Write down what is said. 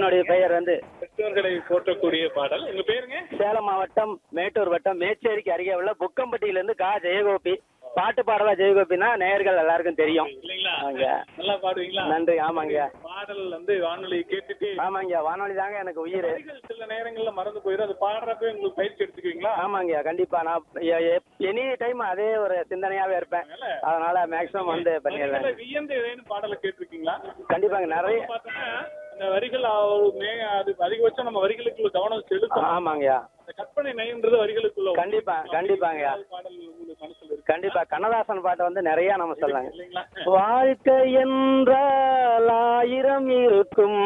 என்னுடைய பெயர் வந்து பெற்றோர்களை போற்றக்கூடிய பாடல் உங்க பேருங்க சேலம் மாவட்டம் மேட்டூர் வட்டம் மேச்சேரிக்கு அருகே உள்ள புக்கம்பட்டியிலிருந்து கா ஜெயகோபி பாட்டு பாடவா ஜெயகோபினா நேயர்கள் எல்லாருக்கும் தெரியும் இல்லைங்களா ஆமாங்க. நல்லா பாடுவீங்களா நன்றி ஆமாங்க பாடல் வந்து வானொலி கேட்டுட்டு ஆமாங்க வானொலி தாங்க எனக்கு உயிர் வரிகள் சில நேரங்கள்ல மறந்து போயிடும் அது பாடுறப்ப உங்களுக்கு பயிற்சி எடுத்துக்குவீங்களா ஆமாங்க கண்டிப்பா நான் எனி டைம் அதே ஒரு சிந்தனையாவே இருப்பேன் அதனால மேக்ஸிமம் வந்து பண்ணிடுறேன் வரிகளை வியந்து ஏதேனும் பாடலை கேட்டிருக்கீங்களா கண்டிப்பாங்க நிறைய பார்த்தோன்னா அந்த வரிகள் அவ்வளவு மே- அது அதிகபட்சம் நம்ம வரிகளுக்குள்ள கவனம் செலுத்தணும் ஆமாங்க அந்த கற்பனை நயன்றது வரிகளுக்குள்ள வரும். கண்டிப்பா கண்டிப்பாங்க ஏதாவது பாடல் உங்களுக்கு மனசுல இருக்கு கண்டிப்பா கண்ணதாசன் பாட்டை வந்து நிறைய நம்ம சொல்லலாங்க இல்லைங்களா வாழ்க்கை என்றால் ஆயிரம் இருக்கும்